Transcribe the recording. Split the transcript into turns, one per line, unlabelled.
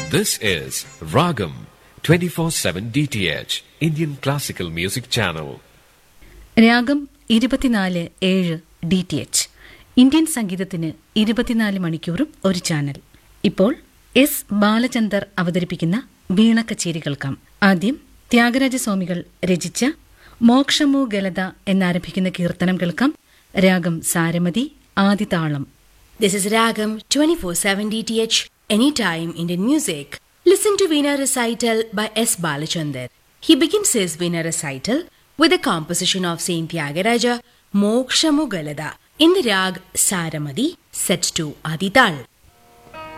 This is Ragam 24/7 DTH Indian Classical Music Channel.
രാഗം ഇരുപത്തിനാല് ഏഴ് ഡി ടി എച്ച് ഇന്ത്യൻ സംഗീതത്തിന് ഇരുപത്തിനാല് മണിക്കൂറും ഒരു ചാനൽ ഇപ്പോൾ എസ് ബാലചന്ദർ അവതരിപ്പിക്കുന്ന വീണ കച്ചേരി കേൾക്കാം ആദ്യം ത്യാഗരാജസ്വാമികൾ രചിച്ച മോക്ഷമോ ഗലത എന്നാരംഭിക്കുന്ന കീർത്തനം കേൾക്കാം രാഗം സാരമതി ആദിതാളം
This is Ragam 24/7 DTH Anytime Indian Music. Listen to Veena recital by S. Balachandar. He begins his Veena recital with a composition of Saint Tyagaraja Mokshamugalada in the rag Saramadi set to Adital.